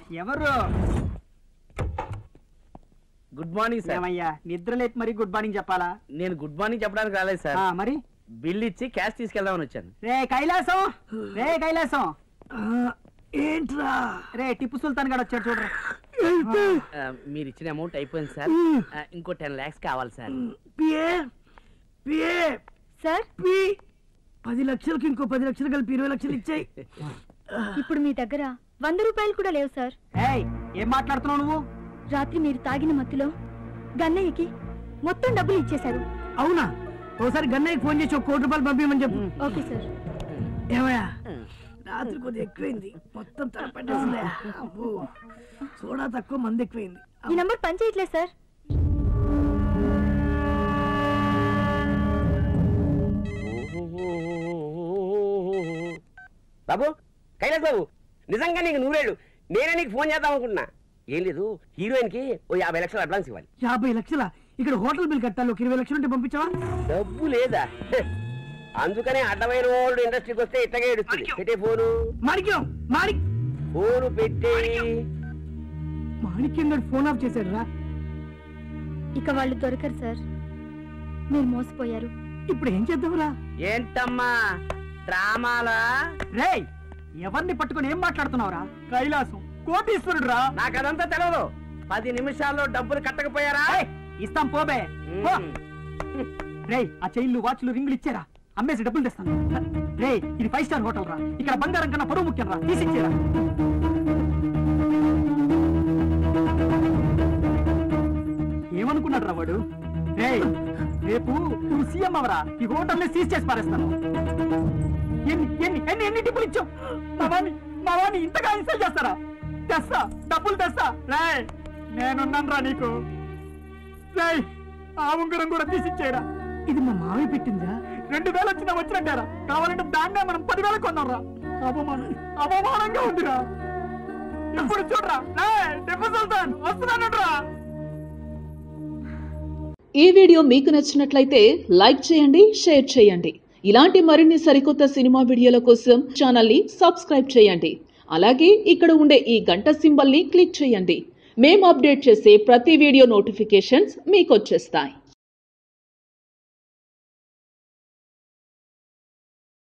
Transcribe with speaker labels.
Speaker 1: ఎవరు
Speaker 2: good morning sir
Speaker 1: ఏమయ్యా నిద్ర లేపి మరి గుడ్ మార్నింగ్ చెప్పాలా
Speaker 2: నేను గుడ్ మార్నింగ్ చెప్పడానికి రాలేదు సార్
Speaker 1: ఆ, మరి
Speaker 2: బిల్ ఇచ్చి క్యాష్ తీసుకెళ్దామని వచ్చాను
Speaker 1: రే కైలాసం రే కైలాసం
Speaker 3: ఏంట్రా
Speaker 1: రే టిప్పు సుల్తాన్ గారు వచ్చాడు చూడరా
Speaker 2: ఆ, మీరు ఇచ్చిన అమౌంట్ అయిపోయింది సార్ ఆ, ఇంకో టెన్ లాక్స్ కావాలి sir
Speaker 3: PA PA
Speaker 4: sir
Speaker 3: P పది లక్షలకి ఇంకో పది లక్షలు కలిపి ఇరవై లక్షలు ఇచ్చాయి
Speaker 4: ఇప్పుడు మీ దగ్గర వంద రూపాయలు కూడా లేవు సార్
Speaker 1: ఏయ్ ఏం మాట్లాడుతున్నావు నువ్వు
Speaker 4: రాత్రి మీరు తాగిన మత్తులో గన్నయ్యకి మొత్తం డబ్బులు ఇచ్చేశారు
Speaker 3: అవునా ఓసారి గన్నయ్యకి ఫోన్ చేసి ఒక కోటి రూపాయలు పంపించమని చెప్పు
Speaker 4: ఓకే సార్
Speaker 3: ఏమయ్యా రాత్రి కొద్దిగా ఎక్కువైంది మొత్తం తలపెట్టేసిందే అబ్బో సోడా తక్కువ మంది ఎక్కువైంది
Speaker 4: ఈ నంబర్ పని చేయట్లేదు సార్
Speaker 5: బాబు కైలాస్ బాబు నిజంగా నీకు నూరేళ్ళు నేనే నీకు ఫోన్ చేద్దాం అనుకుంటున్నా ఏం లేదు హీరోయిన్ కి ఓ యాభై లక్షలు అడ్వాన్స్ ఇవ్వాలి
Speaker 3: యాభై లక్షల ఇక్కడ హోటల్ బిల్ కట్టాలి ఒక ఇరవై లక్షలు ఉంటే పంపించావా
Speaker 5: డబ్బు లేదా హె. అందుకనే అడ్డమైన ఓల్డ్ ఇండస్ట్రీకి వస్తే ఇట్టగా ఏడుస్తుంది పెట్టే ఫోను
Speaker 3: మాణిక్యం మాణిక్
Speaker 5: ఫోను పెట్టే
Speaker 3: మాణిక్యం గారు ఫోన్ ఆఫ్ చేశాడు రా
Speaker 4: ఇక వాళ్ళు దొరకరు సార్ మీరు మోసపోయారు
Speaker 3: ఇప్పుడు ఏం చేద్దాంరా
Speaker 2: ఏంటమ్మా డ్రామాలా
Speaker 1: రే ఎవరిని పట్టుకొని ఏం మాట్లాడుతున్నావురా కైలాసం కోటీశ్వరుడు రా
Speaker 2: నాకు అదంతా తెలియదు పది నిమిషాల్లో డబ్బులు కట్టకపోయారా
Speaker 1: ఇస్తాం పోబే పో.
Speaker 2: మ్మ్.
Speaker 1: రేయ్ ఆ చైన్లు వాచ్లు రింగులు ఇచ్చారా అమ్మేసి డబ్బులు తెస్తాను రే ఇది ఫైవ్ స్టార్ హోటల్ రా ఇక్కడ బంగారం కన్నా పరువు ముఖ్యం రా తీసిచ్చేరా ఏమనుకున్నాడు రా వాడు రేయ్ రేపు నువ్వు సీఎం అవరా ఈ హోటల్ని సీజ్ చేసి పారేస్తాను ఎన్ని ఎన్ని ఎన్ని ఎన్ని టిప్పులు ఇచ్చావు మా వాణ్ణి మా వాణ్ణి ఇంతగా ఇన్సల్ట్ చేస్తారా తెస్తా డబ్బులు తెస్తా రేయ్ నేనున్నాను రా నీకు రేయ్ ఆ ఉంగరం కూడా తీసిచ్చేయరా
Speaker 3: ఇది మా మావి పెట్టిందా
Speaker 1: రెండు వేలు వచ్చినా వచ్చినట్టారా కావాలంటే దాన్నే మనం పదివేల కొన్నాం రా అవమానం అవమానంగా ఉందిరా ఇప్పుడు చూడరా రేయ్, టిప్పు సుల్తాన్ వస్తున్నానట్రా
Speaker 6: ఈ వీడియో మీకు నచ్చినట్లయితే లైక్ చేయండి షేర్ చేయండి ఇలాంటి మరిన్ని సరికొత్త సినిమా వీడియోల కోసం ఛానల్ని సబ్స్క్రైబ్ చేయండి అలాగే ఇక్కడ ఉండే ఈ గంట సింబల్ని క్లిక్ చేయండి మేము అప్డేట్ చేసే ప్రతి వీడియో నోటిఫికేషన్స్ మీకు వచ్చేస్తాయి